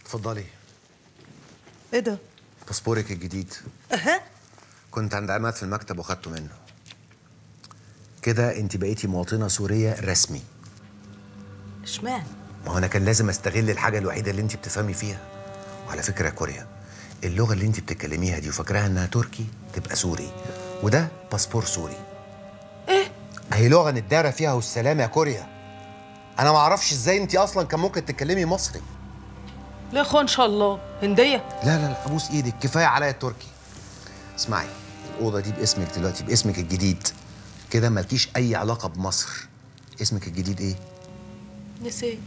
اتفضلي ايه ده؟ باسبورك الجديد اها كنت عند عماد في المكتب وخدته منه كده انت بقيتي مواطنه سوريه رسمي اشمعنى؟ ما هو انا كان لازم استغل الحاجه الوحيده اللي انت بتفهمي فيها وعلى فكره يا كوريا اللغه اللي انت بتتكلميها دي وفاكراها انها تركي تبقى سوري وده باسبور سوري ايه؟ هي لغه نتدارى فيها والسلام يا كوريا انا ما اعرفش ازاي انت اصلا كان ممكن تتكلمي مصري لا يا اخويا ان شاء الله هنديه لا لا لا ابوس ايدك كفايه عليا التركي اسمعي الاوضه دي باسمك دلوقتي باسمك الجديد كده مالكيش اي علاقه بمصر اسمك الجديد ايه نسيت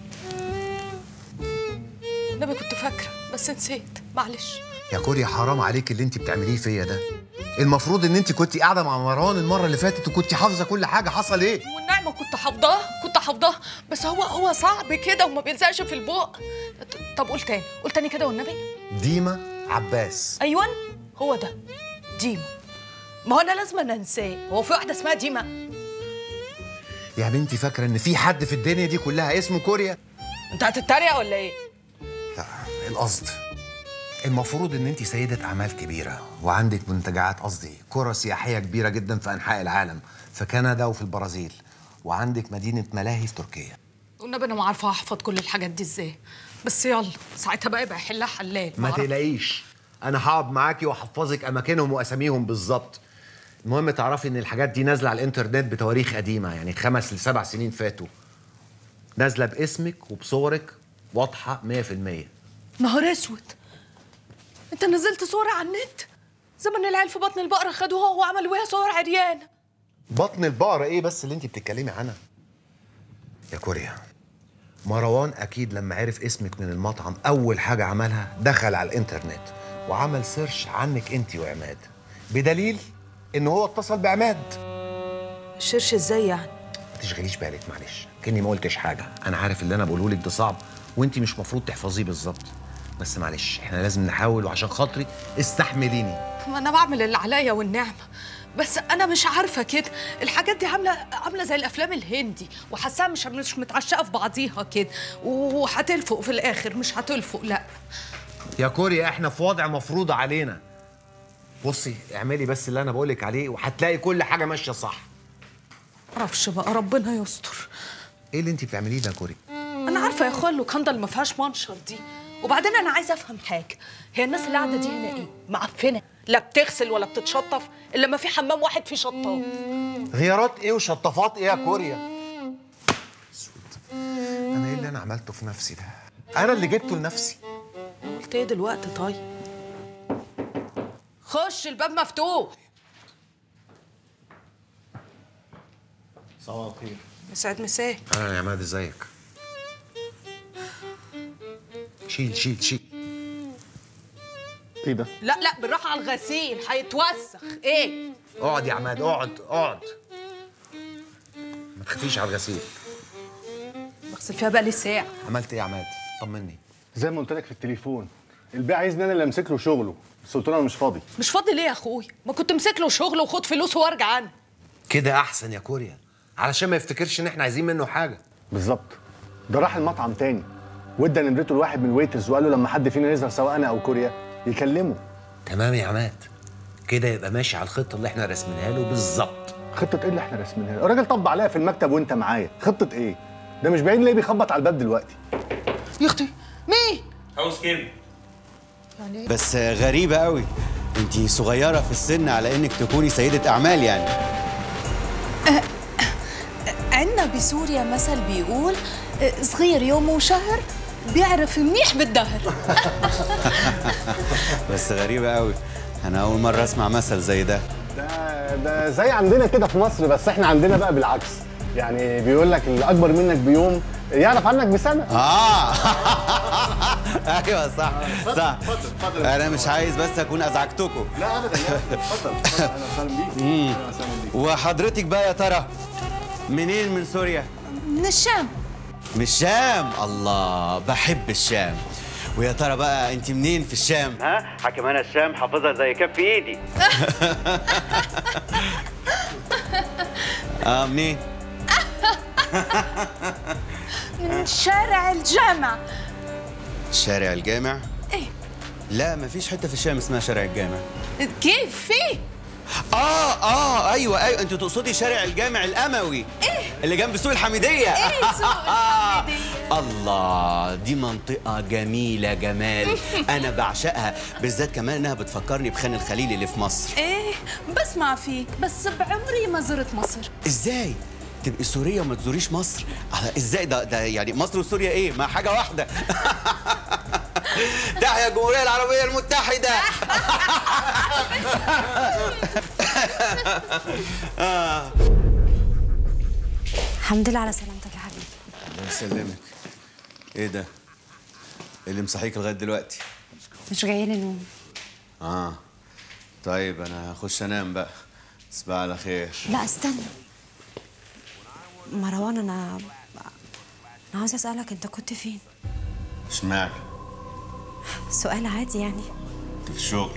النبي كنت فاكره بس نسيت معلش يا كوريا حرام عليك اللي انت بتعمليه فيا ده المفروض ان انت كنت قاعده مع مروان المره اللي فاتت وكنت حافظه كل حاجه حصل ايه والنعمه كنت حافظاها كنت حافظاها بس هو هو صعب كده وما بيلزقش في البق ط- طب قول تاني قول تاني كده والنبي ديما عباس ايوه هو ده ديما ما هو انا لازم أنا انساه هو في واحده اسمها ديما يا بنتي فاكره ان في حد في الدنيا دي كلها اسمه كوريا انت هتتريق ولا ايه لا القصد المفروض ان انت سيده اعمال كبيره وعندك منتجعات قصدي قرى سياحيه كبيره جدا في انحاء العالم في كندا وفي البرازيل وعندك مدينه ملاهي في تركيا والنبي انا ما عارفه احفظ كل الحاجات دي ازاي بس يلا ساعتها بقى يبقى يحلها حلال ما أعرف. تقلقيش انا هقعد معاكي واحفظك اماكنهم واساميهم بالظبط المهم تعرفي ان الحاجات دي نازله على الانترنت بتواريخ قديمه يعني خمس لسبع سنين فاتوا نازله باسمك وبصورك واضحه 100% نهار اسود انت نزلت صورة على النت زمن العيال في بطن البقرة خدوها وعملوا بيها صور عريانة بطن البقرة ايه بس اللي انت بتتكلمي عنها يا كوريا مروان اكيد لما عرف اسمك من المطعم اول حاجة عملها دخل على الانترنت وعمل سيرش عنك انت وعماد بدليل ان هو اتصل بعماد الشرش ازاي يعني ما تشغليش بالك معلش كاني ما قلتش حاجة انا عارف اللي انا بقوله لك ده صعب وانت مش مفروض تحفظيه بالظبط بس معلش احنا لازم نحاول وعشان خاطري استحمليني ما انا بعمل اللي عليا والنعمة بس انا مش عارفة كده الحاجات دي عاملة عاملة زي الافلام الهندي وحاساها مش مش متعشقة في بعضيها كده وهتلفق في الاخر مش هتلفق لا يا كوريا احنا في وضع مفروض علينا بصي اعملي بس اللي انا بقولك عليه وهتلاقي كل حاجه ماشيه صح معرفش بقى ربنا يستر ايه اللي انت بتعمليه ده يا كوري انا عارفه يا اخويا اللوكاندا اللي ما فيهاش منشر دي وبعدين انا عايزه افهم حاجه هي الناس اللي قاعده دي هنا ايه معفنه لا بتغسل ولا بتتشطف الا ما في حمام واحد فيه شطاف غيارات ايه وشطافات ايه يا كوريا اسود انا ايه اللي انا عملته في نفسي ده انا اللي جبته لنفسي قلت ايه دلوقتي طيب خش الباب مفتوح صباح الخير مساعد مساء اهلا يا عماد ازيك شيل شيل شيل ايه ده؟ لا لا بالراحه على الغسيل هيتوسخ ايه اقعد يا عماد اقعد اقعد ما تخافيش على الغسيل بغسل فيها بقى لي ساعه عملت ايه يا عماد طمني زي ما قلت لك في التليفون البيع عايزني انا اللي امسك له شغله بس قلت له انا مش فاضي مش فاضي ليه يا اخويا ما كنت امسك له شغل وخد فلوسه وارجع عنه كده احسن يا كوريا علشان ما يفتكرش ان احنا عايزين منه حاجه بالظبط ده راح المطعم تاني وادى نمرته لواحد من الويترز وقال له لما حد فينا يظهر سواء انا او كوريا يكلمه تمام يا عماد كده يبقى ماشي على الخطه اللي احنا راسمينها له بالظبط خطه ايه اللي احنا راسمينها له؟ الراجل طب عليا في المكتب وانت معايا خطه ايه ده مش بعيد ليه بيخبط على الباب دلوقتي يا اختي مين هاوس كيم يعني بس غريبة قوي انت صغيرة في السن على انك تكوني سيدة اعمال يعني عندنا بسوريا مثل بيقول آه، صغير يوم وشهر بيعرف منيح بالدهر بس غريبة قوي انا اول مرة اسمع مثل زي ده ده ده زي عندنا كده في مصر بس احنا عندنا بقى بالعكس يعني بيقول لك اللي اكبر منك بيوم يعرف عنك بسنه اه ايوه صح صح اتفضل، اتفضل. انا مش عايز بس اكون ازعجتكم لا ابدا لا اتفضل اتفضل اهلا وسهلا بيك اهلا وسهلا بيك وحضرتك بقى يا ترى منين من سوريا من الشام من الشام الله بحب الشام ويا ترى بقى انت منين في الشام ها حكم انا الشام حافظها زي كف ايدي اه منين من شارع الجامع شارع الجامع ايه لا مفيش حته في الشام اسمها شارع الجامع كيف في اه اه ايوه ايوه انت تقصدي شارع الجامع الاموي ايه اللي جنب سوق الحميديه ايه سوق الحميدية؟ الله دي منطقة جميلة جمال أنا بعشقها بالذات كمان إنها بتفكرني بخان الخليل اللي في مصر ايه بسمع فيك بس بعمري ما زرت مصر إزاي؟ تبقي سورية وما تزوريش مصر؟ على- إزاي ده ده يعني مصر وسوريا إيه؟ ما حاجة واحدة تحيا الجمهورية العربية المتحدة الحمد لله على سلامتك يا حبيبي الله يسلمك إيه ده؟ إيه اللي مصحيك لغاية دلوقتي؟ مش جاي لي نوم آه طيب أنا هخش أنام بقى تصبح على خير لا استنى مروان انا انا عاوزه اسالك انت كنت فين اشمعنى؟ سؤال عادي يعني أنت في الشغل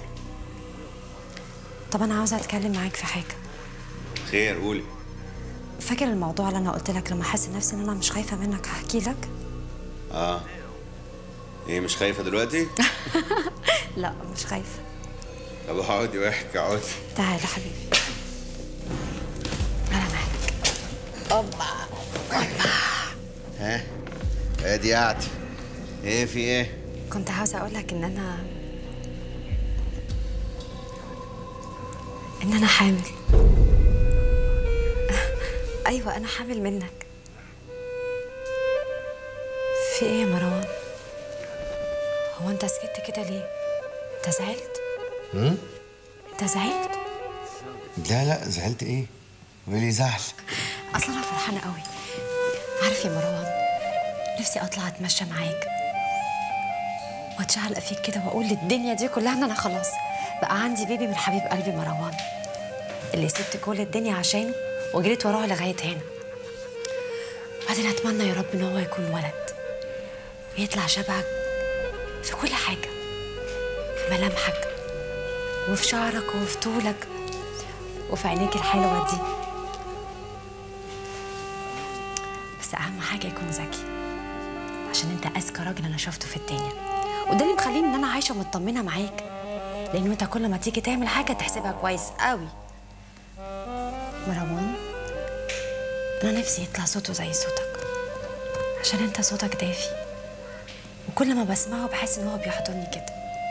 طب انا عاوزه اتكلم معاك في حاجه خير قولي فاكر الموضوع اللي انا قلت لك لما احس نفسي ان انا مش خايفه منك هحكي لك اه ايه مش خايفة دلوقتي؟ لا مش خايفه طب اقعدي واحكي اقعدي تعالى حبيبي انا معاك ها ادي قعدي ايه في ايه؟ كنت عاوزه اقول لك ان انا ان انا حامل ايوه انا حامل منك في ايه يا مروان هو انت سكت كده ليه انت زعلت انت زعلت لا لا زعلت ايه؟ ولي زعل اصلا انا فرحانه قوي عارف يا مروان نفسي اطلع اتمشى معاك واتشعلق فيك كده واقول للدنيا دي كلها ان انا خلاص بقى عندي بيبي من حبيب قلبي مروان اللي سبت كل الدنيا عشانه وجريت وراه لغايه هنا بعدين اتمنى يا رب ان هو يكون ولد ويطلع شبهك في كل حاجه في ملامحك وفي شعرك وفي طولك وفي عينيك الحلوه دي بس اهم حاجه يكون ذكي عشان انت اذكى راجل انا شفته في الدنيا وده اللي مخليني ان انا عايشه مطمنه معاك لان انت كل ما تيجي تعمل حاجه تحسبها كويس قوي مروان انا نفسي يطلع صوته زي صوتك عشان انت صوتك دافي وكل ما بسمعه بحس ان هو بيحضني كده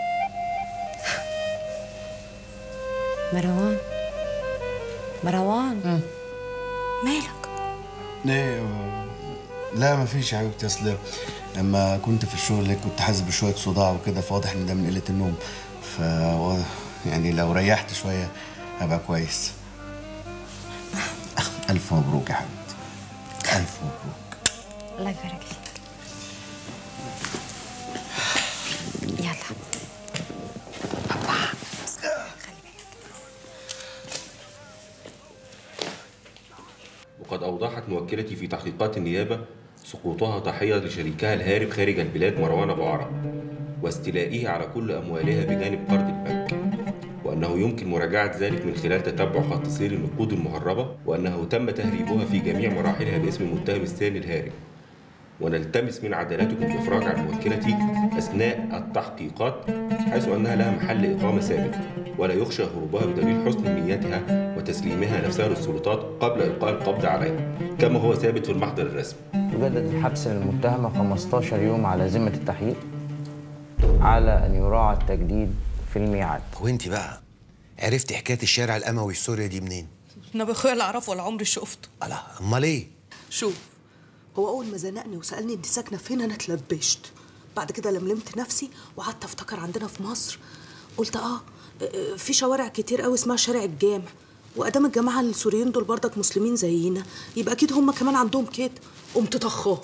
مروان مروان مالك ليه لا ما فيش يا حبيبتي اصل لما كنت في الشغل كنت حاسس بشويه صداع وكده فواضح ان ده من قله النوم ف يعني لو ريحت شويه هبقى كويس الف مبروك يا حبيبتي الف مبروك الله يبارك فيك يلا بابا خلي بالك وقد أوضحت موكلتي في تحقيقات النيابة سقوطها ضحية لشريكها الهارب خارج البلاد مروان أبو عرب واستيلائه على كل أموالها بجانب قرض البنك وأنه يمكن مراجعة ذلك من خلال تتبع خط سير النقود المهربة وأنه تم تهريبها في جميع مراحلها باسم المتهم الثاني الهارب ونلتمس من عدالتكم الإفراج عن موكلتي أثناء التحقيقات حيث أنها لها محل إقامة ثابت ولا يخشى هروبها بدليل حسن نيتها وتسليمها نفسها للسلطات قبل إلقاء القبض عليها كما هو ثابت في المحضر الرسمي يجدد الحبس للمتهمة 15 يوم على ذمة التحقيق على أن يراعى التجديد في الميعاد وانت بقى عرفتي حكايه الشارع الاموي السوري دي منين؟ انا بخويا لا اعرفه ولا عمري شفته الله امال ايه؟ شوف هو اول ما زنقني وسالني انت ساكنه فين انا اتلبشت بعد كده لملمت نفسي وقعدت افتكر عندنا في مصر قلت اه آه، في شوارع كتير قوي اسمها شارع الجامع وادام الجماعه السوريين دول برضك مسلمين زينا يبقى اكيد هم كمان عندهم كده قمت طخاه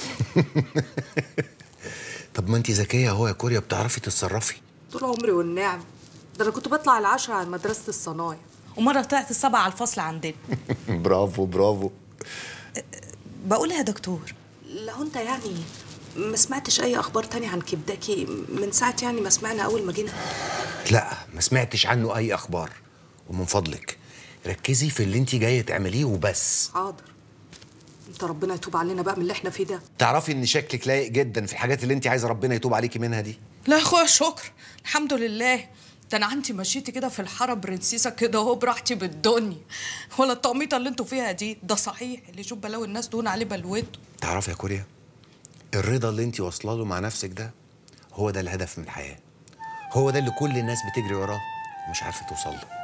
طب ما انت ذكيه اهو يا كوريا بتعرفي تتصرفي طول عمري والنعم ده انا كنت بطلع العشرة على مدرسه الصنايع ومره طلعت السبعه على الفصل عندنا برافو برافو بقول يا دكتور لو انت يعني ما سمعتش اي اخبار تانية عن كبداكي من ساعه يعني ما سمعنا اول ما جينا لا ما سمعتش عنه اي اخبار ومن فضلك ركزي في اللي انت جايه تعمليه وبس حاضر انت ربنا يتوب علينا بقى من اللي احنا فيه ده تعرفي ان شكلك لايق جدا في الحاجات اللي انت عايزه ربنا يتوب عليكي منها دي لا يا اخويا شكر الحمد لله ده انا عندي مشيتي كده في الحاره برنسيسه كده اهو براحتي بالدنيا ولا الطقميطه اللي انتوا فيها دي ده صحيح اللي يشوف بلاوي الناس دون عليه بلوته تعرفي يا كوريا الرضا اللي انت واصله له مع نفسك ده هو ده الهدف من الحياه هو ده اللي كل الناس بتجري وراه ومش عارفه توصل له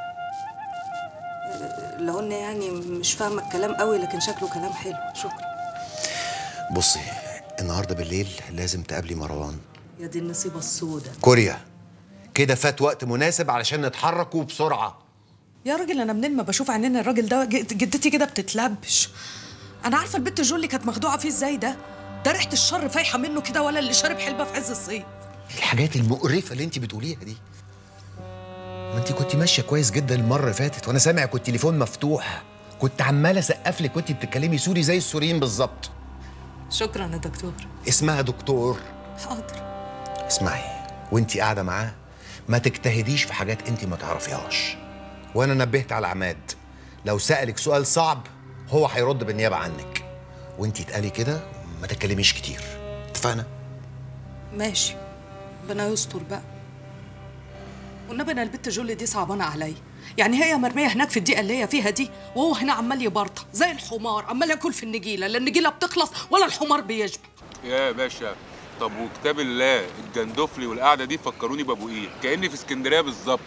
لو ان يعني مش فاهمه الكلام قوي لكن شكله كلام حلو شكرا بصي النهارده بالليل لازم تقابلي مروان يا دي النصيبه السوداء كوريا كده فات وقت مناسب علشان نتحرك وبسرعه يا راجل انا منين ما بشوف عينين الراجل ده ج- جدتي كده بتتلبش انا عارفه البت جولي كانت مخدوعه فيه ازاي ده ده ريحه الشر فايحه منه كده ولا اللي شارب حلبه في عز الصيف الحاجات المقرفه اللي انت بتقوليها دي ما انت كنت ماشيه كويس جدا المره اللي فاتت وانا سامع كنت تليفون مفتوح كنت عماله اسقف لك وانت بتتكلمي سوري زي السوريين بالظبط شكرا يا دكتور اسمها دكتور حاضر اسمعي وانت قاعده معاه ما تجتهديش في حاجات انت ما تعرفيهاش وانا نبهت على عماد لو سالك سؤال صعب هو هيرد بالنيابه عنك وانت اتقالي كده ما تتكلميش كتير اتفقنا ماشي ربنا يستر بقى والنبي انا البت جولي دي صعبانه عليا يعني هي مرميه هناك في الدقيقه اللي هي فيها دي وهو هنا عمال يبرطع زي الحمار عمال ياكل في النجيله لا النجيله بتخلص ولا الحمار بيشبع يا باشا طب وكتاب الله الجندفلي والقعده دي فكروني بابو ايه كاني في اسكندريه بالظبط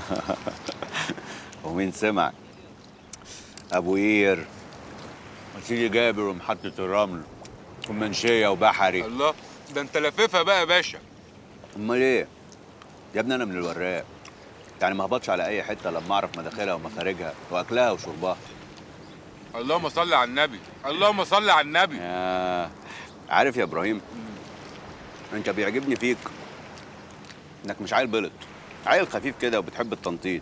ومين سمع ابو قير وسيدي جابر ومحطه الرمل ومنشيه وبحري الله ده انت لفيفها بقى يا باشا امال ايه يا ابني انا من الوراق يعني ما هبطش على اي حته لما اعرف مداخلها ومخارجها واكلها وشربها اللهم صل على النبي اللهم صل على النبي يا عارف يا ابراهيم انت بيعجبني فيك انك مش عيل بلط عيل خفيف كده وبتحب التنطيط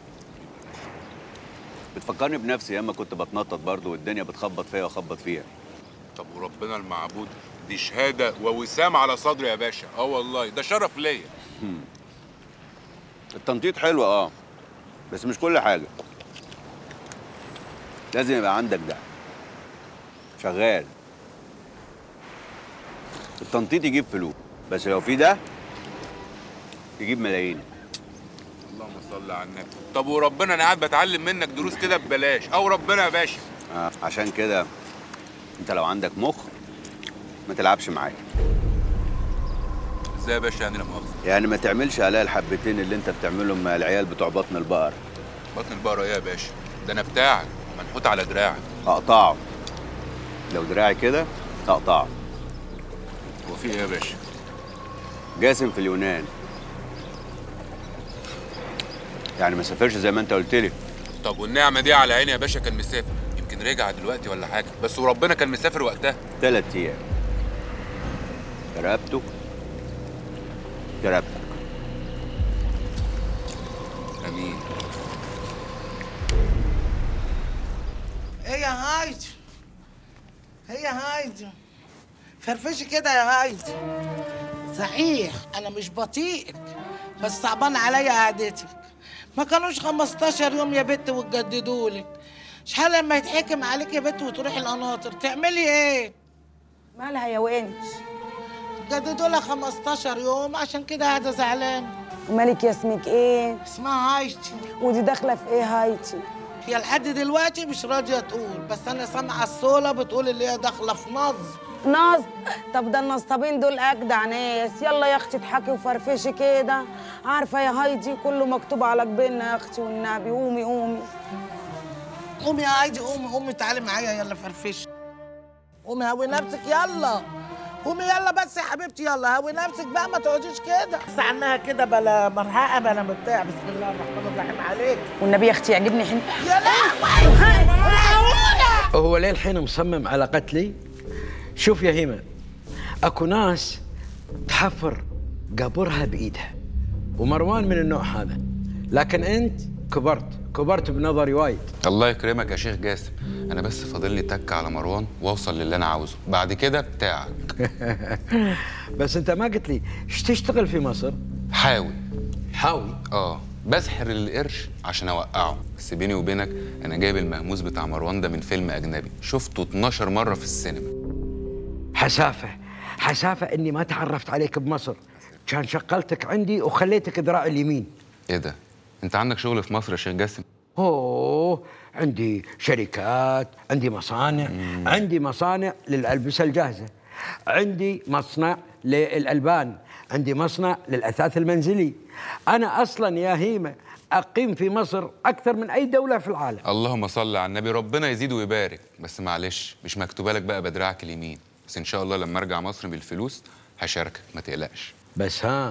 بتفكرني بنفسي ايام ما كنت بتنطط برضه والدنيا بتخبط فيا واخبط فيها طب وربنا المعبود دي شهاده ووسام على صدري يا باشا اه والله ده شرف ليا التنطيط حلو اه بس مش كل حاجه لازم يبقى عندك ده شغال التنطيط يجيب فلوس بس لو في ده يجيب ملايين اللهم صل على النبي طب وربنا انا قاعد بتعلم منك دروس كده ببلاش او ربنا يا باشا آه عشان كده انت لو عندك مخ ما تلعبش معايا ازاي يا باشا يعني لا مؤاخذه يعني ما تعملش عليا الحبتين اللي انت بتعملهم مع العيال بتوع بطن البقر بطن البقره ايه يا باشا ده انا بتاعك منحوت على دراعك اقطعه لو دراعي كده اقطعه هو في ايه يا باشا جاسم في اليونان يعني ما سافرش زي ما انت قلت لي طب والنعمه دي على عيني يا باشا كان مسافر يمكن رجع دلوقتي ولا حاجه بس وربنا كان مسافر وقتها ثلاث ايام رقبته رقبتك امين ايه يا هايدي ايه يا هايدي فرفشي كده يا هايدي صحيح انا مش بطيئك بس صعبان عليا قعدتك ما كانوش 15 يوم يا بت وتجددوا لك شحال لما يتحكم عليك يا بت وتروحي القناطر تعملي ايه مالها يا وانش جددوا لها 15 يوم عشان كده قاعده زعلانه ومالك يا اسمك ايه اسمها هايتي ودي داخله في ايه هايتي هي لحد دلوقتي مش راضيه تقول بس انا سامعه الصوله بتقول اللي هي داخله في نصب نصب طب ده النصابين دول اجدع ناس يلا يا اختي اضحكي وفرفشي كده عارفه يا هايدي كله مكتوب على جبيننا يا اختي والنبي قومي قومي قومي يا هايدي قومي قومي تعالي معايا يلا فرفشي قومي هوي نفسك يلا قومي يلا بس يا حبيبتي يلا هوي نفسك بقى ما تقعديش كده بس عنها كده بلا مرهقه بلا بتاع بسم الله الرحمن الرحيم عليك والنبي يا اختي يعجبني حين يا لهوي هو ليه الحين مصمم على قتلي؟ شوف يا هيما اكو ناس تحفر قبرها بايدها ومروان من النوع هذا لكن انت كبرت كبرت بنظري وايد الله يكرمك يا شيخ جاسم انا بس فاضل لي تك على مروان واوصل للي انا عاوزه بعد كده بتاعك بس انت ما قلت لي ايش تشتغل في مصر؟ حاول حاول اه بسحر القرش عشان اوقعه بس بيني وبينك انا جايب المهموس بتاع مروان ده من فيلم اجنبي شفته 12 مره في السينما حسافة حسافة إني ما تعرفت عليك بمصر كان شقلتك عندي وخليتك ذراع اليمين ايه ده انت عندك شغل في مصر يا شيخ جاسم أوه عندي شركات عندي مصانع عندي مصانع للألبسة الجاهزة عندي مصنع للألبان عندي مصنع للأثاث المنزلي أنا أصلا يا هيمة أقيم في مصر أكثر من أي دولة في العالم اللهم صل على النبي ربنا يزيد ويبارك بس معلش مش مكتوبه لك بقى بدراعك اليمين بس ان شاء الله لما ارجع مصر بالفلوس هشاركك ما تقلقش بس ها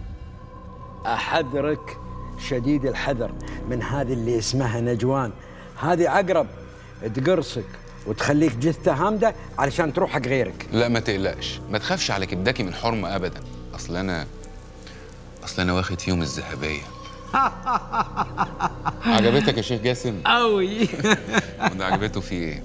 أحذرك شديد الحذر من هذه اللي اسمها نجوان هذه عقرب تقرصك وتخليك جثة هامدة علشان تروح حق غيرك لا ما تقلقش ما تخافش على كبداكي من حرمه ابدا اصل انا اصل انا واخد فيهم الذهبيه عجبتك يا شيخ جاسم قوي وده عجبته في ايه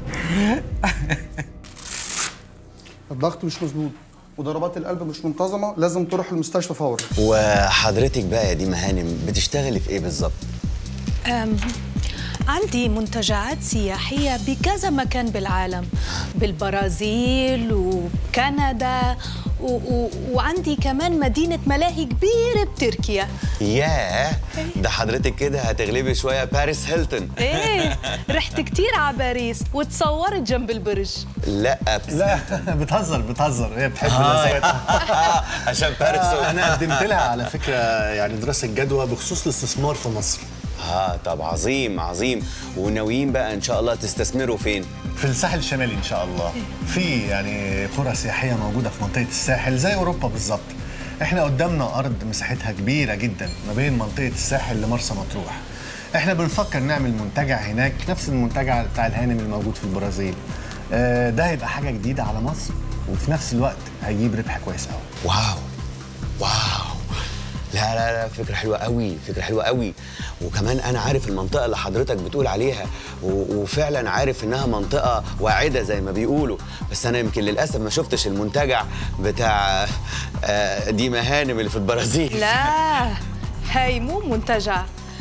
الضغط مش مظبوط وضربات القلب مش منتظمه لازم تروح المستشفى فورا وحضرتك بقى يا دي مهانم بتشتغلي في ايه بالظبط أم عندي منتجعات سياحية بكذا مكان بالعالم بالبرازيل وكندا و و وعندي كمان مدينة ملاهي كبيرة بتركيا ياه ده حضرتك كده هتغلبي شويه باريس هيلتون ايه رحت كتير على باريس وتصورت جنب البرج لا لا بتهزر بتهزر هي بتحب آه. الناس عشان باريس انا قدمت لها على فكره يعني دراسه جدوى بخصوص الاستثمار في مصر اه طب عظيم عظيم وناويين بقى ان شاء الله تستثمروا فين في الساحل الشمالي ان شاء الله في يعني قرى سياحيه موجوده في منطقه الساحل زي اوروبا بالظبط احنا قدامنا ارض مساحتها كبيره جدا ما بين منطقه الساحل لمرسى مطروح احنا بنفكر نعمل منتجع هناك نفس المنتجع بتاع الهانم الموجود في البرازيل آه، ده هيبقى حاجه جديده على مصر وفي نفس الوقت هيجيب ربح كويس قوي واو واو لا لا لا فكرة حلوة قوي فكرة حلوة قوي وكمان أنا عارف المنطقة اللي حضرتك بتقول عليها و- وفعلا عارف إنها منطقة واعدة زي ما بيقولوا بس أنا يمكن للأسف ما شفتش المنتجع بتاع آه، دي مهانم اللي في البرازيل لا هاي مو منتجع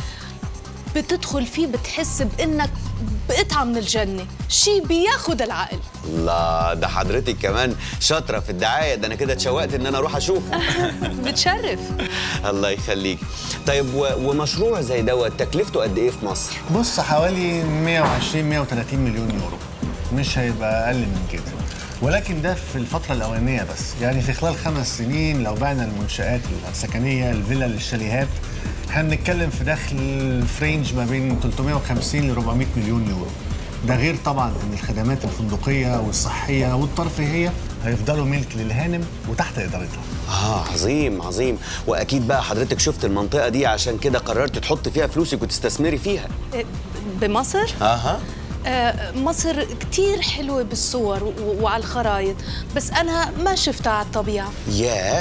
بتدخل فيه بتحس بانك بقطعة من الجنة شي بياخد العقل الله ده حضرتك كمان شاطرة في الدعاية ده أنا كده اتشوقت إن أنا أروح أشوفه بتشرف الله يخليك طيب و- ومشروع زي دوت تكلفته قد إيه في مصر؟ بص حوالي 120 130 مليون يورو مش هيبقى اقل من كده ولكن ده في الفترة الأولانية بس يعني في خلال خمس سنين لو بعنا المنشآت السكنية الفيلا الشاليهات احنا بنتكلم في دخل فرينج ما بين 350 ل 400 مليون يورو ده غير طبعا ان الخدمات الفندقية والصحية والترفيهية هيفضلوا ملك للهانم وتحت إدارتها آه عظيم عظيم وأكيد بقى حضرتك شفت المنطقة دي عشان كده قررت تحط فيها فلوسك وتستثمري فيها بمصر أها آه، مصر كتير حلوة بالصور و- وعلى الخرايط بس أنا ما شفتها على الطبيعة ياه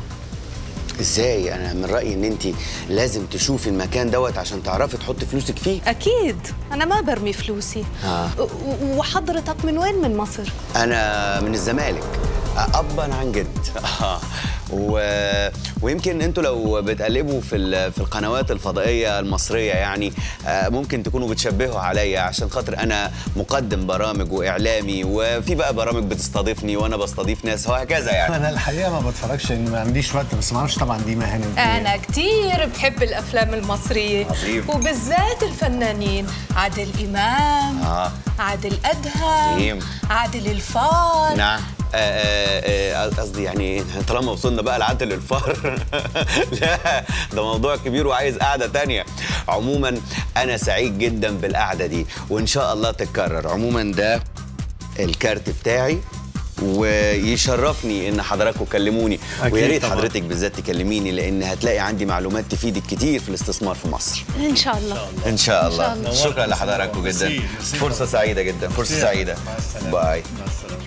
ازاي انا من رايي ان انت لازم تشوفي المكان دوت عشان تعرفي تحطي فلوسك فيه أكيد أنا ما برمي فلوسي آه. و- و- وحضرتك من وين من مصر؟ انا من الزمالك ابا عن جد آه. و... ويمكن انتوا لو بتقلبوا في ال... في القنوات الفضائيه المصريه يعني آه، ممكن تكونوا بتشبهوا عليا عشان خاطر انا مقدم برامج واعلامي وفي بقى برامج بتستضيفني وانا بستضيف ناس وهكذا يعني أنا الحقيقة ما بتفرجش لأن ما عنديش وقت بس ما أعرفش طبعا دي مهانم أنا كتير بحب الأفلام المصرية عظيم. وبالذات الفنانين عادل إمام اه عادل أدهم عظيم. عادل الفار نعم آه، آه، آه، قصدي يعني طالما وصلنا بقى لعدل الفار لا ده موضوع كبير وعايز قعده تانية عموما انا سعيد جدا بالقعده دي وان شاء الله تتكرر عموما ده الكارت بتاعي ويشرفني ان حضراتكم كلموني أكيد ويا ريت طبعاً. حضرتك بالذات تكلميني لان هتلاقي عندي معلومات تفيدك كتير في الاستثمار في مصر إن شاء الله ان شاء إن شاء الله الله. شكرا لحضراتكم جدا ميرسي، ميرسي. فرصه سعيده جدا فرصه ميرسي. سعيده مع السلامة. باي مع السلامة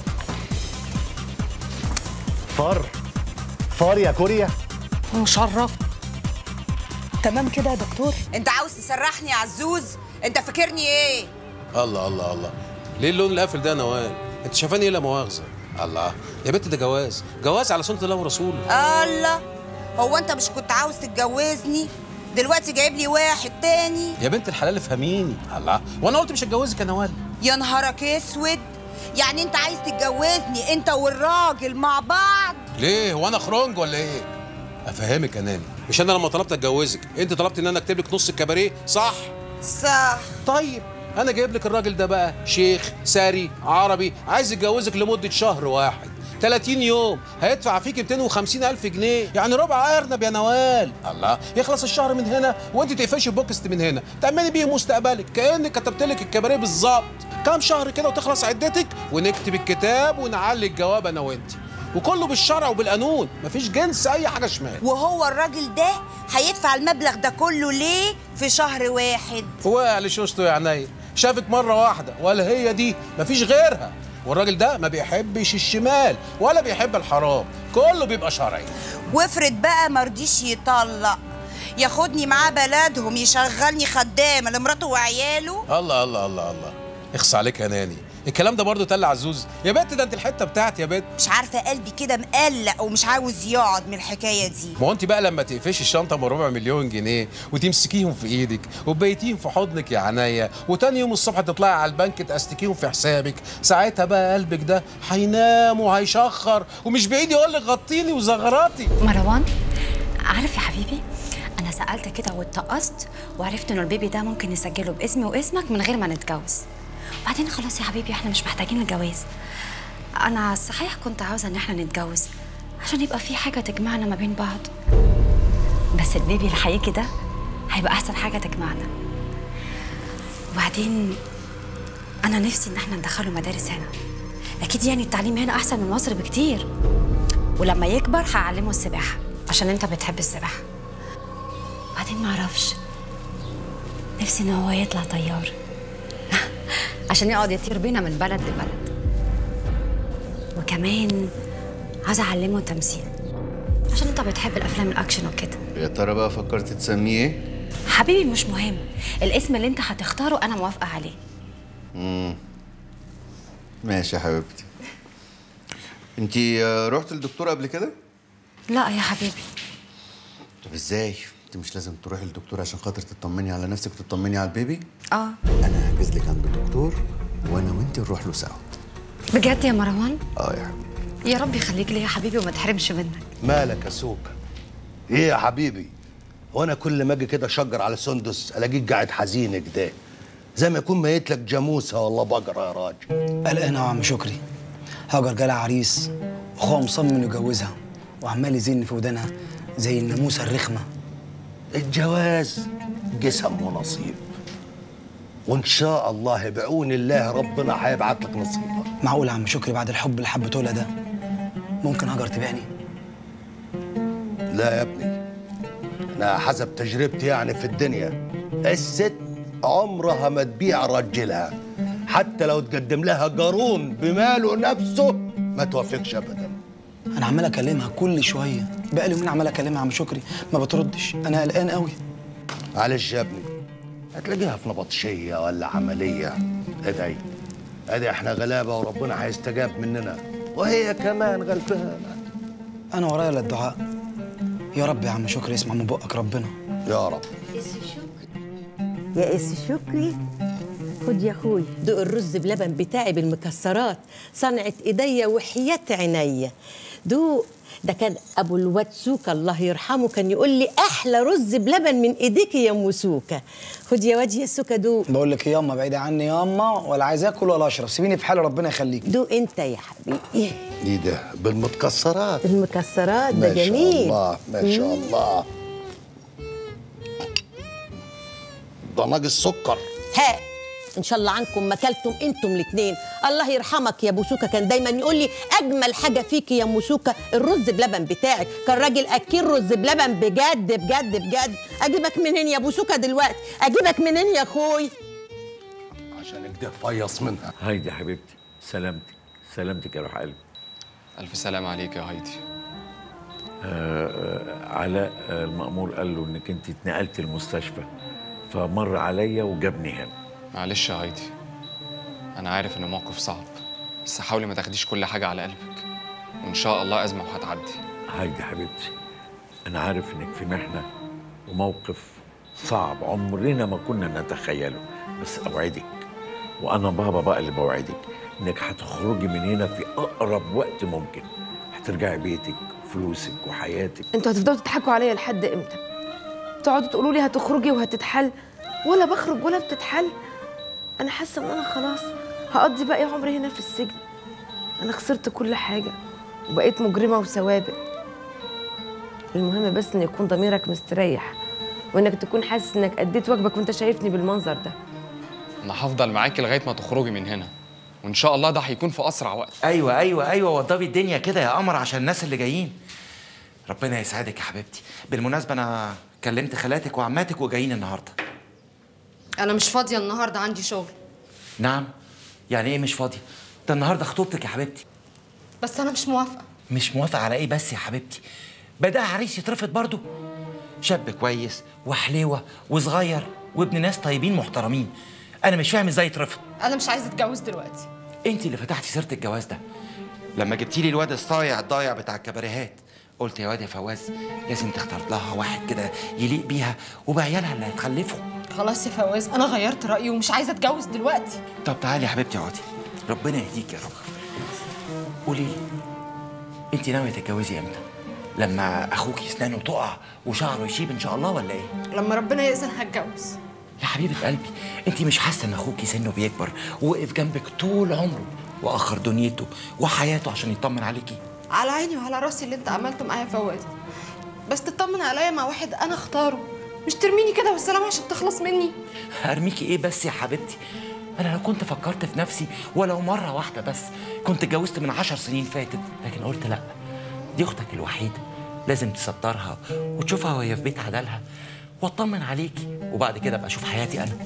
فار فار يا كوريا مشرف تمام كده يا دكتور انت عاوز تسرحني يا عزوز انت فاكرني ايه الله الله الله ليه اللون القافل ده يا نوال انت شايفاني ايه لا مؤاخذه الله يا بنت ده جواز جواز على سنه الله ورسوله الله هو انت مش كنت عاوز تتجوزني دلوقتي جايب لي واحد تاني يا بنت الحلال افهميني الله وانا قلت مش هتجوزك يا نوال يا نهارك اسود يعني انت عايز تتجوزني انت والراجل مع بعض ليه هو انا خرنج ولا ايه افهمك يا ناني مش انا لما طلبت اتجوزك انت طلبت ان انا اكتب لك نص الكباريه صح صح طيب انا جايب لك الراجل ده بقى شيخ ساري عربي عايز يتجوزك لمده شهر واحد 30 يوم هيدفع فيك 250 الف جنيه يعني ربع ارنب يا نوال الله يخلص الشهر من هنا وانت تقفشي بوكست من هنا تعملي بيه مستقبلك كانك كتبت لك الكباريه بالظبط كام شهر كده وتخلص عدتك ونكتب الكتاب ونعلي الجواب انا وانت وكله بالشرع وبالقانون مفيش جنس اي حاجه شمال وهو الراجل ده هيدفع المبلغ ده كله ليه في شهر واحد وقع لشوشته يا عينيا شافك مره واحده ولا هي دي مفيش غيرها والراجل ده ما بيحبش الشمال ولا بيحب الحرام كله بيبقى شرعي وافرض بقى مرضيش يطلق ياخدني معاه بلدهم يشغلني خدامه لمراته وعياله الله الله الله الله اخص عليك يا ناني الكلام ده برضه تل عزوز يا بنت ده انت الحته بتاعتي يا بنت مش عارفه قلبي كده مقلق ومش عاوز يقعد من الحكايه دي ما هو انت بقى لما تقفشي الشنطه بربع مليون جنيه وتمسكيهم في ايدك وتبيتيهم في حضنك يا عناية وتاني يوم الصبح تطلعي على البنك تأستكيهم في حسابك ساعتها بقى قلبك ده هينام وهيشخر ومش بعيد يقول لك غطيني وزغراتي مروان عارف يا حبيبي انا سالت كده واتقصت وعرفت انه البيبي ده ممكن نسجله باسمي واسمك من غير ما نتجوز بعدين خلاص يا حبيبي احنا مش محتاجين الجواز انا صحيح كنت عاوزه ان احنا نتجوز عشان يبقى في حاجه تجمعنا ما بين بعض بس البيبي اللي هيجي ده هيبقى احسن حاجه تجمعنا وبعدين انا نفسي ان احنا ندخله مدارس هنا اكيد يعني التعليم هنا احسن من مصر بكتير ولما يكبر هعلمه السباحه عشان انت بتحب السباحه بعدين ما اعرفش نفسي ان هو يطلع طيار عشان يقعد يطير بينا من بلد لبلد وكمان عايزه اعلمه تمثيل عشان انت بتحب الافلام الاكشن وكده يا ترى بقى فكرت تسميه ايه؟ حبيبي مش مهم الاسم اللي انت هتختاره انا موافقه عليه مم. ماشي يا حبيبتي انت رحت للدكتور قبل كده؟ لا يا حبيبي طب ازاي؟ انت مش لازم تروحي للدكتور عشان خاطر تطمني على نفسك وتطمني على البيبي؟ اه انا هحجز لك عند الدكتور وانا وانت نروح له سوا بجد يا مروان اه يا حبيبي يا رب يخليك لي يا حبيبي وما تحرمش منك مالك يا سوكا ايه يا حبيبي وانا كل ما اجي كده اشجر على سندس الاقيك قاعد حزين كده زي ما يكون ميت لك جاموسه ولا بقره يا راجل قلقان يا عم شكري هاجر جالها عريس واخوها مصمم انه يجوزها وعمال يزن في ودانها زي الناموسه الرخمه الجواز جسم ونصيب وان شاء الله بعون الله ربنا هيبعت لك نصيبك معقول يا عم شكري بعد الحب اللي حبته لها ده ممكن هاجر تبيعني لا يا ابني انا حسب تجربتي يعني في الدنيا الست عمرها ما تبيع راجلها حتى لو تقدم لها قارون بماله نفسه ما توافقش ابدا انا عمال اكلمها كل شويه بقالي يومين عمال اكلمها يا عم شكري ما بتردش انا قلقان قوي معلش يا ابني هتلاقيها في نبطشيه ولا عمليه ادعي ادعي احنا غلابه وربنا هيستجاب مننا وهي كمان غلبانه انا ورايا الا الدعاء يا رب يا عم شكري اسمع من بقك ربنا يا رب يا اسي شكري خد يا اخوي دوق الرز بلبن بتاعي بالمكسرات صنعت ايديا وحياة عينيا دوق ده كان ابو الواد سوكا الله يرحمه كان يقول لي احلى رز بلبن من ايديك يا ام سوكا خد يا واد يا سوكا دوق بقول لك ياما بعيده عني ياما ولا عايز اكل ولا اشرب سيبيني في حالي ربنا يخليك دوق انت يا حبيبي ايه ده بالمتكسرات المكسرات ده ما شاء جميل الله ما شاء مم. الله ده ناقص سكر ها ان شاء الله عنكم ما اكلتم انتم الاثنين الله يرحمك يا ابو سوكا كان دايما يقول لي اجمل حاجه فيكي يا ام سوكا الرز بلبن بتاعك كان راجل اكل رز بلبن بجد بجد بجد اجيبك منين يا ابو سوكا دلوقتي اجيبك منين يا اخوي عشان كده فيص منها هايدي حبيبتي سلامتك سلامتك يا روح قلبي ألف سلام عليك يا هايدي آه آه، علاء آه، المأمور قال له انك انت اتنقلت المستشفى فمر عليا وجابني هنا معلش يا هايدي أنا عارف إن موقف صعب بس حاولي ما تاخديش كل حاجة على قلبك وإن شاء الله أزمة وهتعدي هايدي حبيبتي انا عارف انك في محنه وموقف صعب عمرنا ما كنا نتخيله بس اوعدك وانا بابا بقى اللي بوعدك انك هتخرجي من هنا في اقرب وقت ممكن هترجعي بيتك فلوسك وحياتك انتوا هتفضلوا تضحكوا عليا لحد امتى تقعدوا تقولوا لي هتخرجي وهتتحل ولا بخرج ولا بتتحل انا حاسه ان انا خلاص هقضي باقي عمري هنا في السجن انا خسرت كل حاجه وبقيت مجرمه وسوابق المهم بس ان يكون ضميرك مستريح وانك تكون حاسس انك اديت واجبك وانت شايفني بالمنظر ده انا هفضل معاكي لغايه ما تخرجي من هنا وان شاء الله ده هيكون في اسرع وقت ايوه ايوه ايوه وضبي الدنيا كده يا قمر عشان الناس اللي جايين ربنا يسعدك يا حبيبتي بالمناسبه انا كلمت خالاتك وعماتك وجايين النهارده انا مش فاضيه النهارده عندي شغل نعم يعني ايه مش فاضيه ده النهارده خطوبتك يا حبيبتي بس انا مش موافقه مش موافق على ايه بس يا حبيبتي بدأ عريس يترفض برضه شاب كويس وحليوه وصغير وابن ناس طيبين محترمين انا مش فاهم ازاي يترفض انا مش عايزه اتجوز دلوقتي انت اللي فتحتي سيره الجواز ده لما جبتي لي الواد الصايع الضايع بتاع الكباريهات قلت يا واد يا فواز لازم تختار لها واحد كده يليق بيها وبعيالها اللي هتخلفه خلاص يا فواز انا غيرت رايي ومش عايزه اتجوز دلوقتي طب تعالي يا حبيبتي اقعدي ربنا يهديك يا رب قولي لي انت ناويه تتجوزي امتى لما اخوك اسنانه تقع وشعره يشيب ان شاء الله ولا ايه لما ربنا يأذن هتجوز يا حبيبه قلبي انت مش حاسه ان اخوكي سنه بيكبر ووقف جنبك طول عمره واخر دنيته وحياته عشان يطمن عليكي على عيني وعلى راسي اللي انت عملته معايا يا فواز بس تطمن عليا مع واحد انا اختاره مش ترميني كده والسلام عشان تخلص مني هرميكي ايه بس يا حبيبتي انا لو كنت فكرت في نفسي ولو مره واحده بس كنت اتجوزت من عشر سنين فاتت لكن قلت لا دي اختك الوحيده لازم تصدرها وتشوفها وهي في بيت عدالها واطمن عليكي وبعد كده ابقى اشوف حياتي انا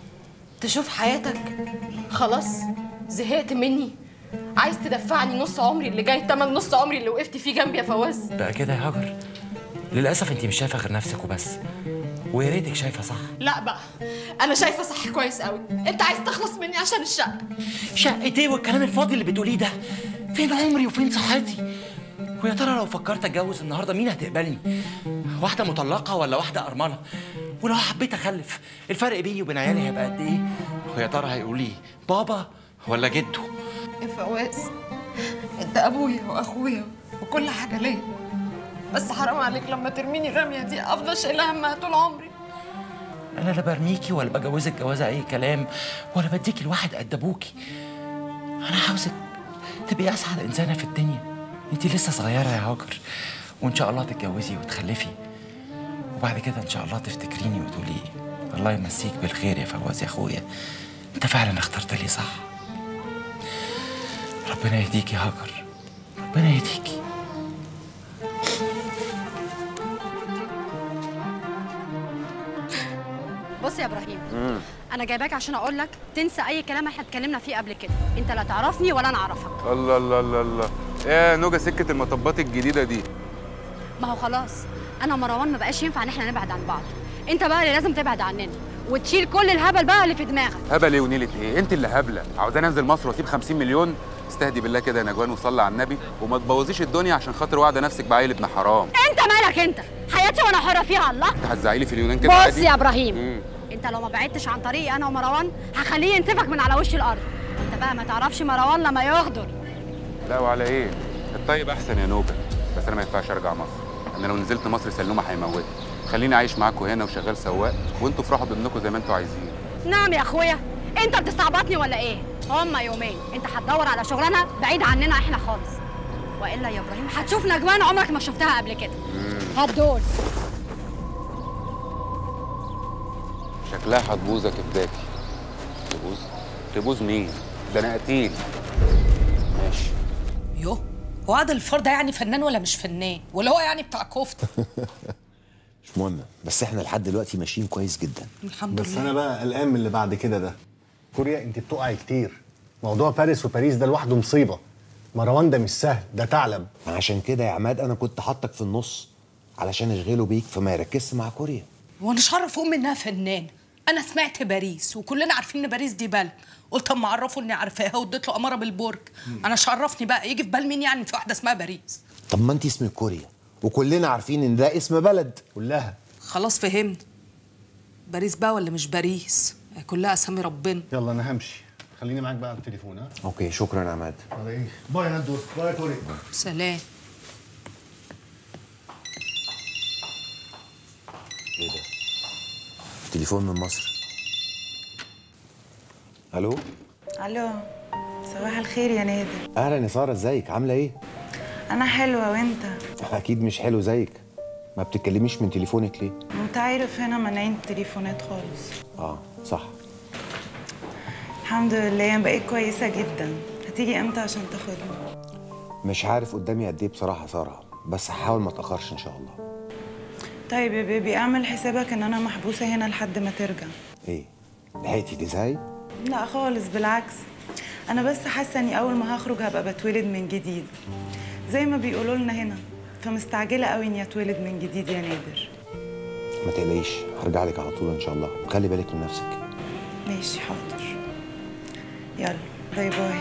تشوف حياتك خلاص زهقت مني عايز تدفعني نص عمري اللي جاي تمن نص عمري اللي وقفت فيه جنبي يا فواز بقى كده يا هاجر للاسف انت مش شايفه غير نفسك وبس ويا ريتك شايفه صح لا بقى انا شايفه صح كويس قوي انت عايز تخلص مني عشان الشقه شقة ايه والكلام الفاضي اللي بتقوليه ده فين عمري وفين صحتي ويا ترى لو فكرت اتجوز النهارده مين هتقبلني واحده مطلقه ولا واحده ارمله ولو حبيت اخلف الفرق بيني وبين عيالي هيبقى قد ايه ويا ترى هيقولوا لي بابا ولا جده يا فواز انت ابويا واخويا وكل حاجه ليا بس حرام عليك لما ترميني الرميه دي افضل شايله همها طول عمري انا لا برميكي ولا بجوزك جوازه اي كلام ولا بديكي الواحد قد ابوكي انا عاوزك تبقي اسعد انسانه في الدنيا انت لسه صغيره يا هاجر وان شاء الله تتجوزي وتخلفي وبعد كده ان شاء الله تفتكريني وتقولي الله يمسيك بالخير يا فواز يا اخويا انت فعلا اخترت لي صح ربنا يهديك يا هاجر ربنا يهديكي بص يا ابراهيم انا جايباك عشان اقول لك تنسى اي كلام احنا اتكلمنا فيه قبل كده انت لا تعرفني ولا انا اعرفك الله الله الله الله ايه يا نوجة سكة المطبات الجديدة دي ما هو خلاص انا ومروان ما بقاش ينفع ان احنا نبعد عن بعض انت بقى اللي لازم تبعد عننا وتشيل كل الهبل بقى اللي في دماغك هبل ايه ونيلة ايه انت اللي هبلة عاوزاني انزل مصر واسيب 50 مليون استهدي بالله كده يا نجوان وصلي على النبي وما تبوظيش الدنيا عشان خاطر واعده نفسك بعيل ابن حرام انت مالك انت حياتي وانا حره فيها الله انت هتزعلي في اليونان كده بص عادي؟ يا ابراهيم مم. انت لو ما بعدتش عن طريقي انا ومروان هخليه ينسفك من على وش الارض انت بقى ما تعرفش مروان لما يغدر لا وعلى ايه الطيب احسن يا نوجة بس انا ما ينفعش ارجع مصر انا لو نزلت مصر سلومه هيموتني خليني عايش معاكم هنا وشغال سواق وانتوا افرحوا بابنكم زي ما انتوا عايزين نعم يا اخويا انت بتستعبطني ولا ايه هما يومين انت هتدور على شغلانه بعيد عننا احنا خالص والا يا ابراهيم هتشوف نجوان عمرك ما شفتها قبل كده هات دول شكلها هتبوظ يا كبداكي تبوظ تبوظ مين ده انا قتيل ماشي يو هو عادل الفار ده يعني فنان ولا مش فنان ولا هو يعني بتاع كفته مش مهم بس احنا لحد دلوقتي ماشيين كويس جدا الحمد بس لله انا بقى قلقان من اللي بعد كده ده كوريا انت بتقعي كتير موضوع باريس وباريس ده لوحده مصيبه مروان ده مش سهل ده ثعلب عشان كده يا عماد انا كنت حاطك في النص علشان اشغله بيك فما يركزش مع كوريا وانا مش عارف امي انها فنانه انا سمعت باريس وكلنا عارفين ان باريس دي بلد قلت اما اعرفه اني عارفاها واديت له اماره بالبرج انا مش عرفني بقى يجي في بال مين يعني في واحده اسمها باريس طب ما انت اسمك كوريا وكلنا عارفين ان ده اسم بلد كلها خلاص فهمت باريس بقى ولا مش باريس كلها اسامي ربنا يلا انا همشي خليني معاك بقى على التليفون ها اوكي شكرا يا عماد على ايه باي يا ندور باي يا كوري سلام ايه ده تليفون من مصر الو الو صباح الخير يا نادر اهلا يا ساره ازيك عامله ايه انا حلوه وانت اكيد مش حلو زيك ما بتتكلميش من تليفونك ليه انت عارف هنا مانعين التليفونات خالص اه صح الحمد لله انا بقيت كويسه جدا هتيجي امتى عشان تاخدني مش عارف قدامي قد ايه بصراحه يا ساره بس هحاول ما اتاخرش ان شاء الله طيب يا بيبي اعمل حسابك ان انا محبوسه هنا لحد ما ترجع ايه لحقتي تزهقي لا خالص بالعكس انا بس حاسه اني اول ما هخرج هبقى بتولد من جديد زي ما بيقولوا لنا هنا فمستعجله قوي اني اتولد من جديد يا نادر ما تقلقيش هرجع لك على طول ان شاء الله وخلي بالك من نفسك ماشي حاضر يلا باي باي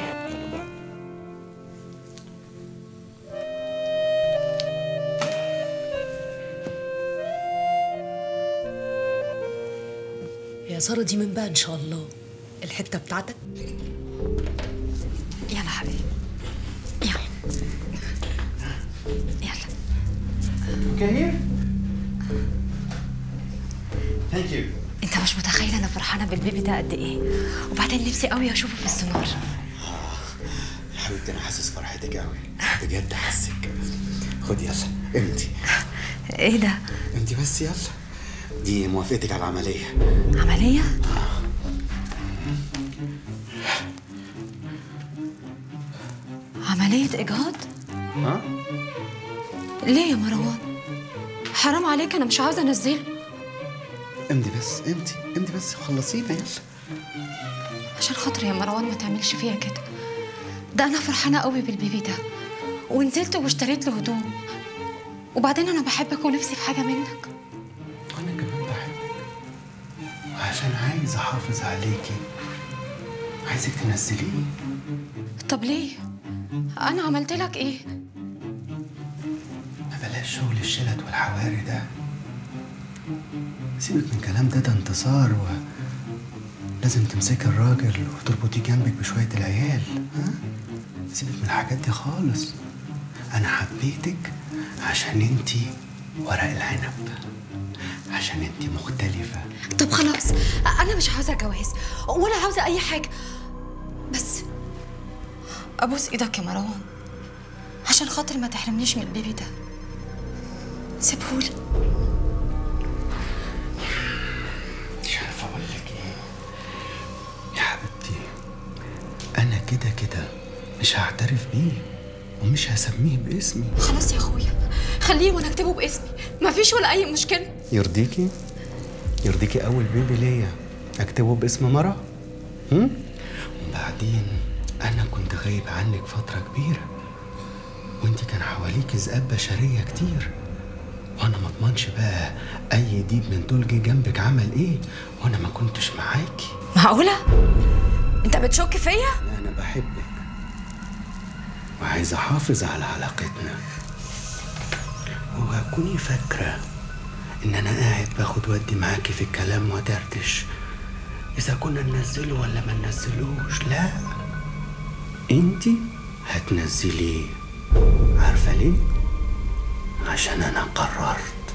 يا ساره دي من بقى ان شاء الله الحته بتاعتك يلا حبيبي يلا يلا كهير ثانك يو انت مش متخيل انا فرحانه بالبيبي ده قد ايه وبعدين نفسي قوي اشوفه في السونار يا حبيبتي انا حاسس فرحتك قوي بجد حاسك خدي يلا امتي ايه ده امتي بس يلا دي موافقتك على العمليه عمليه عمليه اجهاض ها ليه يا مروان حرام عليك انا مش عاوزه انزله امتي بس امتي امتي بس خلصينا يلا عشان خاطري يا مروان ما تعملش فيها كده ده انا فرحانه قوي بالبيبي ده ونزلت واشتريت له هدوم وبعدين انا بحبك ونفسي في حاجه منك عشان عايز احافظ عليكي عايزك تنزليه طب ليه انا عملت لك ايه ما بلاش شغل الشلت والحواري ده سيبك من الكلام ده ده انتصار و لازم تمسكي الراجل وتربطيه جنبك بشوية العيال ها؟ سيبك من الحاجات دي خالص أنا حبيتك عشان انتي ورق العنب عشان انتي مختلفة طب خلاص انا مش عاوزه جواز ولا عاوزه اي حاجه بس ابوس ايدك يا مروان عشان خاطر ما تحرمنيش من البيبي ده سيبهولي مش عارف أقول لك إيه يا حبيبتي أنا كده كده مش هعترف بيه ومش هسميه باسمي خلاص يا اخويا خليه وانا اكتبه باسمي مفيش ولا اي مشكله يرضيكي يرضيكي أول بيبي ليا أكتبه باسم مرة هم؟ وبعدين أنا كنت غايب عنك فترة كبيرة وانت كان حواليك ذئاب بشرية كتير وانا ما اضمنش بقى اي ديب من دول جه جنبك عمل ايه وانا ما كنتش معاكي معقوله انت بتشك فيا لا انا بحبك وعايز احافظ على علاقتنا وكوني فاكره ان انا قاعد باخد ودي معاكي في الكلام ودردش اذا كنا ننزله ولا ما ننزلوش لا انتي هتنزليه عارفه ليه عشان انا قررت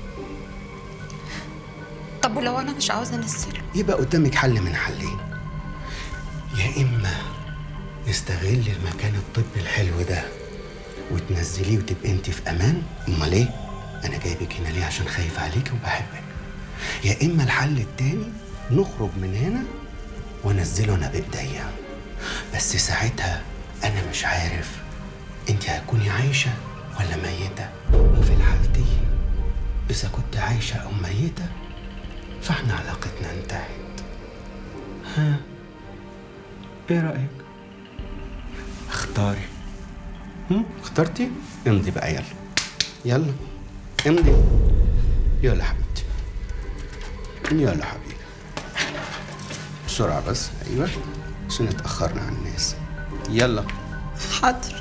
طب ولو انا مش عاوزه انزله يبقى قدامك حل من حلين يا اما نستغل المكان الطبي الحلو ده وتنزليه وتبقى انت في امان امال ايه انا جايبك هنا ليه عشان خايف عليكي وبحبك يا اما الحل التاني نخرج من هنا وانزله انا بايديا بس ساعتها انا مش عارف انت هتكوني عايشه ولا ميته وفي الحالتين اذا كنت عايشه او ميته فاحنا علاقتنا انتهت ها ايه رايك اختاري هم؟ اخترتي امضي بقى يلا يلا امضي يلا حبيبتي يلا حبيبي بسرعة بس أيوة عشان اتأخرنا عن الناس يلا حاضر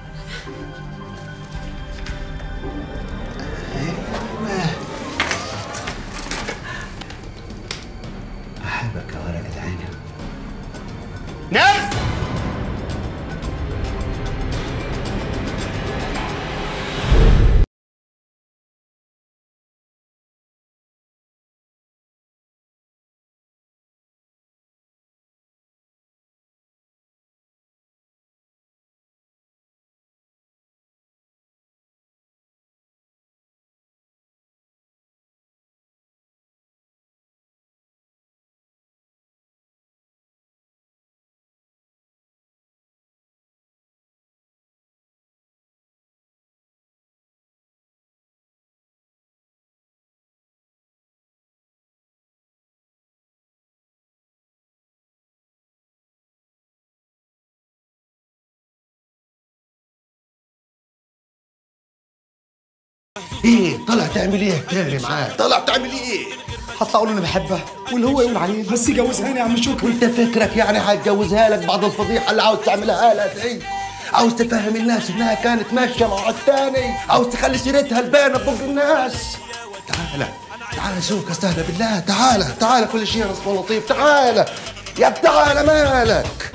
ايه طالع تعمل ايه تاني معاه طالع تعمل ايه هطلع اقول له انا بحبها واللي هو يقول عليه بس يجوزهاني يا عم شكري انت فكرك يعني هتجوزها لك بعد الفضيحه اللي عاوز تعملها لها دي عاوز تفهم الناس انها كانت ماشيه مع التاني عاوز تخلي سيرتها البانه ببق الناس تعالى تعالى سوق استهدى بالله تعالى تعالى كل شيء رسم لطيف تعالى يا تعالى مالك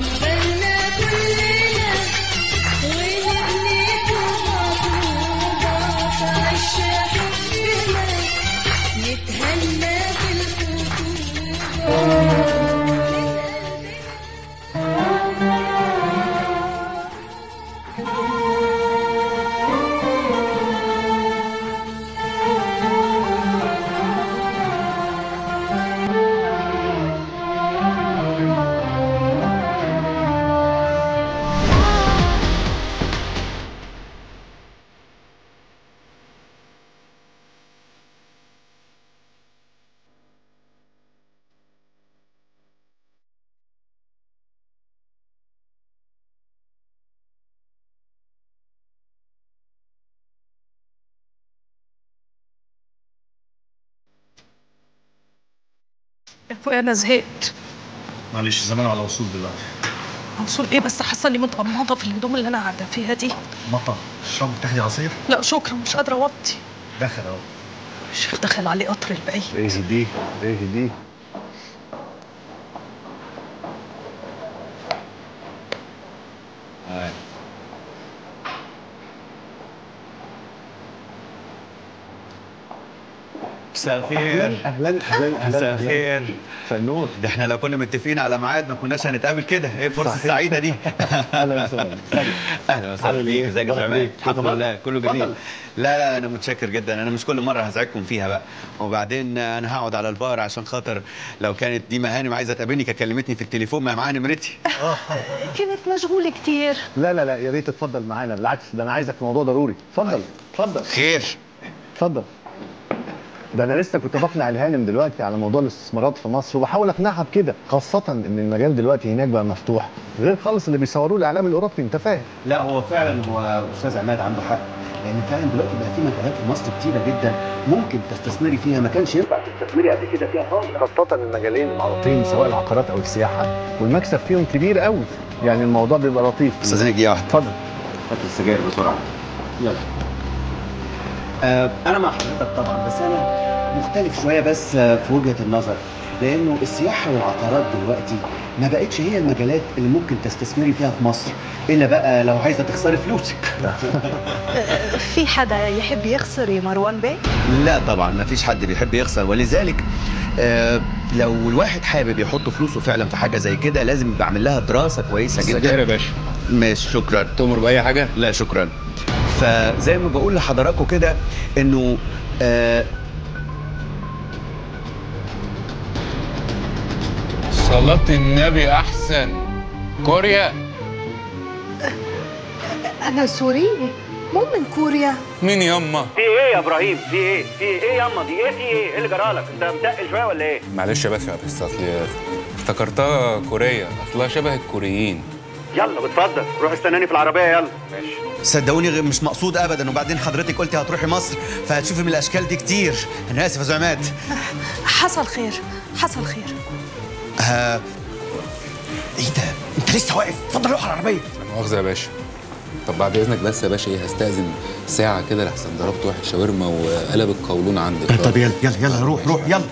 يا اخويا انا زهقت معلش زمان على وصول دلوقتي موصول ايه بس حاسه اني متغمضه في الهدوم اللي انا قاعده فيها دي مطر اشرب تاخدي عصير لا شكرا مش قادره اوطي دخل اهو الشيخ دخل عليه قطر البعيد ايه دي ايه دي مساء الخير اهلا اهلا اهلا مساء الخير فنور ده احنا لو كنا متفقين على ميعاد ما كناش هنتقابل كده ايه الفرصه السعيده دي اهلا وسهلا اهلا وسهلا بيك ازيك يا عماد الحمد لله كله جميل لا لا انا متشكر جدا انا مش كل مره هزعجكم فيها بقى وبعدين انا هقعد على البار عشان خاطر لو كانت دي هانم عايزه تقابلني كانت كلمتني في التليفون ما معاها نمرتي كانت مشغوله كتير لا لا لا يا ريت تتفضل معانا بالعكس ده انا عايزك في موضوع ضروري اتفضل اتفضل خير اتفضل ده انا لسه كنت بقنع الهانم دلوقتي على موضوع الاستثمارات في مصر وبحاول اقنعها بكده خاصه ان المجال دلوقتي هناك بقى مفتوح غير خالص اللي بيصوروه الاعلام الاوروبي انت فاهم لا هو فعلا هو استاذ عماد عنده حق لان فعلا دلوقتي بقى في مجالات في مصر كتيره جدا ممكن تستثمري فيها ما كانش ينفع تستثمري قبل كده فيها خالص خاصه المجالين المعروفين سواء العقارات او السياحه والمكسب فيهم كبير قوي يعني الموضوع بيبقى لطيف استاذنك دقيقه واحده اتفضل هات السجاير بسرعه يلا آه انا مع حضرتك طبعا بس انا مختلف شويه بس آه، في وجهه النظر لانه السياحه والعقارات دلوقتي ما بقتش هي المجالات اللي ممكن تستثمري فيها في مصر الا بقى لو عايزه تخسري فلوسك في حدا يحب يخسر يا مروان بيه لا طبعا ما فيش حد بيحب يخسر ولذلك آه لو الواحد حابب يحط فلوسه فعلا في حاجه زي كده لازم يبقى عامل لها دراسه كويسه جدا السجاير يا باشا. ماشي شكرا تؤمر باي حاجه لا شكرا فزي ما بقول لحضراتكم كده انه آه صلاة النبي أحسن كوريا انا سوري مو من كوريا مين يما؟ في ايه يا ابراهيم في ايه في ايه ياما دي ايه في ايه ايه اللي جرالك انت متقل شويه ولا ايه معلش يا باشا بس اصل افتكرتها كوريا اصلها شبه الكوريين يلا بتفضل روح استناني في العربيه يلا ماشي صدقوني غير مش مقصود ابدا وبعدين حضرتك قلتي هتروحي مصر فهتشوفي من الاشكال دي كتير انا اسف يا زعمات حصل خير حصل خير آه... ايه ده انت لسه واقف اتفضل روح على العربيه لا مؤاخذة يا باشا طب بعد اذنك بس يا باشا ايه هستأذن ساعة كده لحسن ضربت واحد شاورما وقلب القولون عندك طب يلا يلا يلا روح روح يلا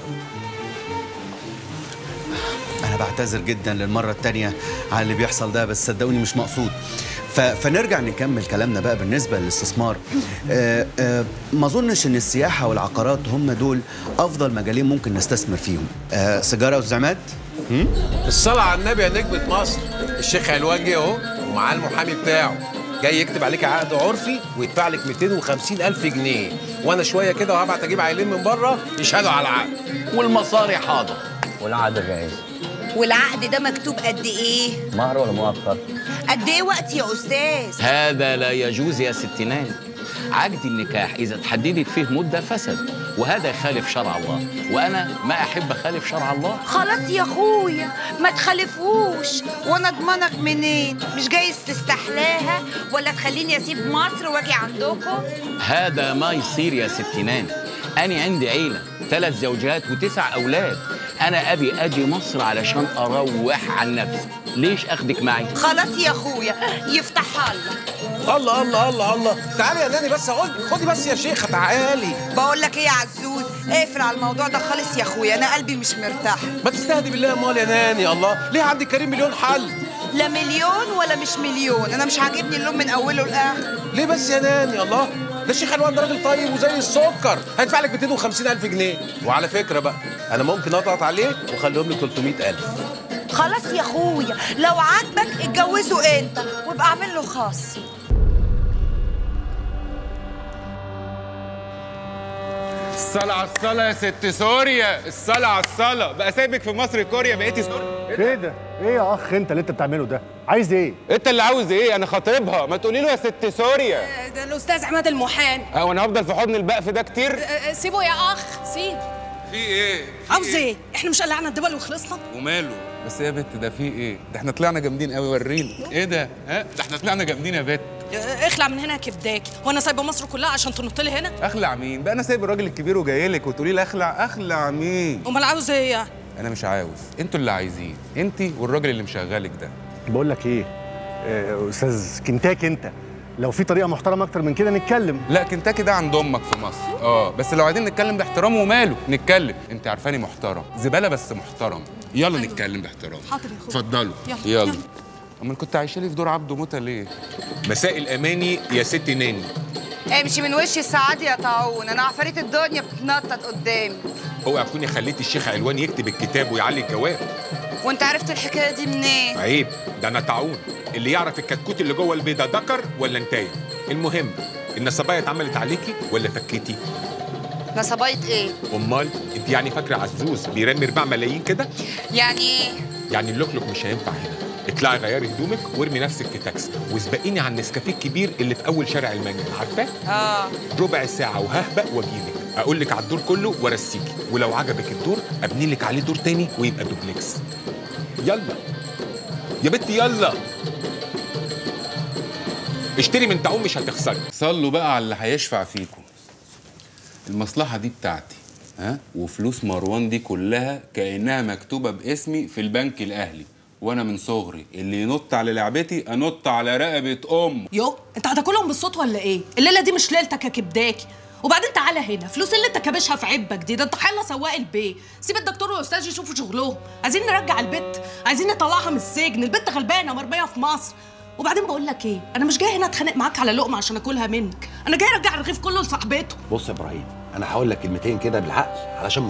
انا بعتذر جدا للمره التانية على اللي بيحصل ده بس صدقوني مش مقصود ف... فنرجع نكمل كلامنا بقى بالنسبه للاستثمار آه آه ما اظنش ان السياحه والعقارات هم دول افضل مجالين ممكن نستثمر فيهم آه سيجاره وزعمات الصلاة على النبي يا نجمة مصر الشيخ علوان جه اهو ومعاه المحامي بتاعه جاي يكتب عليك عقد عرفي ويدفع لك 250 ألف جنيه وأنا شوية كده وهبعت أجيب عيلين من بره يشهدوا على العقد والمصاري حاضر والعقد جاهز والعقد ده مكتوب قد ايه مهر ولا مؤخر قد ايه وقت يا استاذ هذا لا يجوز يا ستنان عقد النكاح إذا تحددت فيه مدة فسد وهذا يخالف شرع الله وانا ما احب اخالف شرع الله خلاص يا اخويا ما تخلفوش وانا اضمنك منين مش جايز تستحلاها ولا تخليني اسيب مصر واجي عندكم هذا ما يصير يا ست ناني انا عندي عيله ثلاث زوجات وتسع اولاد انا ابي اجي مصر علشان اروح عن نفسي ليش اخدك معي خلاص يا اخويا يفتحها الله الله الله الله الله تعالي يا ناني بس خدي خدي بس يا شيخه تعالي بقول لك ايه يا عزوز اقفل على الموضوع ده خالص يا اخويا انا قلبي مش مرتاح ما تستهدي بالله امال يا ناني الله ليه عندك كريم مليون حل لا مليون ولا مش مليون انا مش عاجبني اللون من اوله لاخره ليه بس يا ناني الله ده الشيخ علوان ده راجل طيب وزي السكر هيدفع لك 250 الف جنيه وعلى فكره بقى انا ممكن اضغط عليه واخليهم لي 300 الف خلاص يا اخويا لو عاجبك اتجوزه انت وابقى اعمل له خاص الصلاة على الصلاة يا ست سوريا الصلاة على الصلاة بقى سايبك في مصر كوريا بقيتي سوريا ايه ده؟ ايه يا اخ انت اللي انت بتعمله ده؟ عايز ايه؟ انت اللي عاوز ايه انا خاطبها ما تقولي له يا ست سوريا ده الاستاذ عماد المحامي اه وانا هفضل في حضن البقف ده كتير أه، سيبه يا اخ سيب في ايه عاوز ايه احنا مش قلعنا الدول وخلصنا وماله بس يا بت ده في ايه ده احنا طلعنا جامدين قوي ورينا ايه ده ها ده احنا طلعنا جامدين يا بت أه، اخلع من هنا يا كبداكي وانا سايبه مصر كلها عشان تنط لي هنا اخلع مين بقى انا سايب الراجل الكبير وجاي لك وتقولي لي اخلع اخلع مين امال عاوز ايه يعني انا مش عاوز انتوا اللي عايزين انت والراجل اللي مشغلك ده بقول لك ايه؟ آه، استاذ كنتاك انت لو في طريقه محترمه اكتر من كده نتكلم لا كنتاكي ده عند امك في مصر اه بس لو عايزين نتكلم باحترام وماله نتكلم انت عارفاني محترم زباله بس محترم يلا نتكلم باحترام حاضر يا اخويا اتفضلوا يلا. يلا امال كنت عايشه لي في دور عبده موته ليه مساء الاماني يا ست ناني امشي من وش السعادة يا طاعون انا عفاريت الدنيا بتتنطط قدامي اوعى تكوني خليتي الشيخ علوان يكتب الكتاب ويعلي الجواب وانت عرفت الحكايه دي منين عيب ده انا طاعون اللي يعرف الكتكوت اللي جوه البيضه ذكر ولا انتايه المهم النصبايه اتعملت عليكي ولا فكيتي نصبايه ايه امال انت يعني فاكره عزوز بيرمي 4 ملايين كده يعني ايه يعني اللوكلوك مش هينفع هنا اطلعي غيري هدومك وارمي نفسك في تاكسي واسبقيني على النسكافيه الكبير اللي في اول شارع المانيا عارفاه اه ربع ساعه وههبق واجيلك اقول لك على الدور كله وارسيكي ولو عجبك الدور ابني لك عليه دور تاني ويبقى دوبلكس يلا يا بنتي يلا اشتري من تعوم مش هتخسري صلوا بقى على اللي هيشفع فيكم المصلحة دي بتاعتي ها وفلوس مروان دي كلها كأنها مكتوبة باسمي في البنك الأهلي وأنا من صغري اللي ينط على لعبتي أنط على رقبة أم يو انت هتاكلهم بالصوت ولا ايه الليله دي مش ليلتك يا كبداكي وبعدين تعالى هنا فلوس اللي انت كابشها في عبك دي ده انت حيلا سواق البيت سيب الدكتور والاستاذ يشوفوا شغلهم عايزين نرجع البت عايزين نطلعها من السجن البت غلبانه مرميه في مصر وبعدين بقول لك ايه انا مش جاي هنا اتخانق معاك على لقمه عشان اكلها منك انا جاي ارجع الرغيف كله لصاحبته بص يا ابراهيم انا هقول لك كلمتين كده بالعقل علشان